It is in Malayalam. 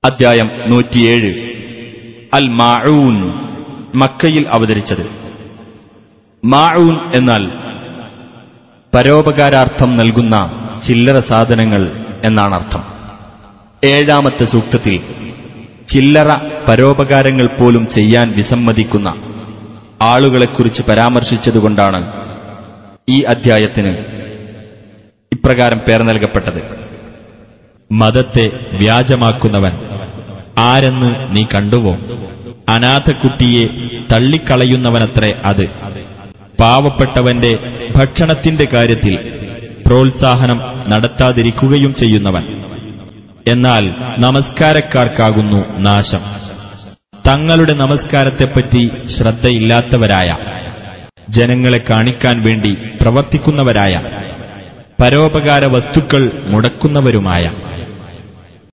അദ്ധ്യായം നൂറ്റിയേഴ് അൽ മാഊൻ മക്കയിൽ അവതരിച്ചത് മാഊൻ എന്നാൽ പരോപകാരാർത്ഥം നൽകുന്ന ചില്ലറ സാധനങ്ങൾ എന്നാണ് അർത്ഥം ഏഴാമത്തെ സൂക്തത്തിൽ ചില്ലറ പരോപകാരങ്ങൾ പോലും ചെയ്യാൻ വിസമ്മതിക്കുന്ന ആളുകളെക്കുറിച്ച് പരാമർശിച്ചതുകൊണ്ടാണ് ഈ അദ്ധ്യായത്തിന് ഇപ്രകാരം പേർ നൽകപ്പെട്ടത് മതത്തെ വ്യാജമാക്കുന്നവൻ ആരെന്ന് നീ കണ്ടുവോ അനാഥക്കുട്ടിയെ തള്ളിക്കളയുന്നവനത്രേ അത് പാവപ്പെട്ടവന്റെ ഭക്ഷണത്തിന്റെ കാര്യത്തിൽ പ്രോത്സാഹനം നടത്താതിരിക്കുകയും ചെയ്യുന്നവൻ എന്നാൽ നമസ്കാരക്കാർക്കാകുന്നു നാശം തങ്ങളുടെ നമസ്കാരത്തെപ്പറ്റി ശ്രദ്ധയില്ലാത്തവരായ ജനങ്ങളെ കാണിക്കാൻ വേണ്ടി പ്രവർത്തിക്കുന്നവരായ പരോപകാര വസ്തുക്കൾ മുടക്കുന്നവരുമായ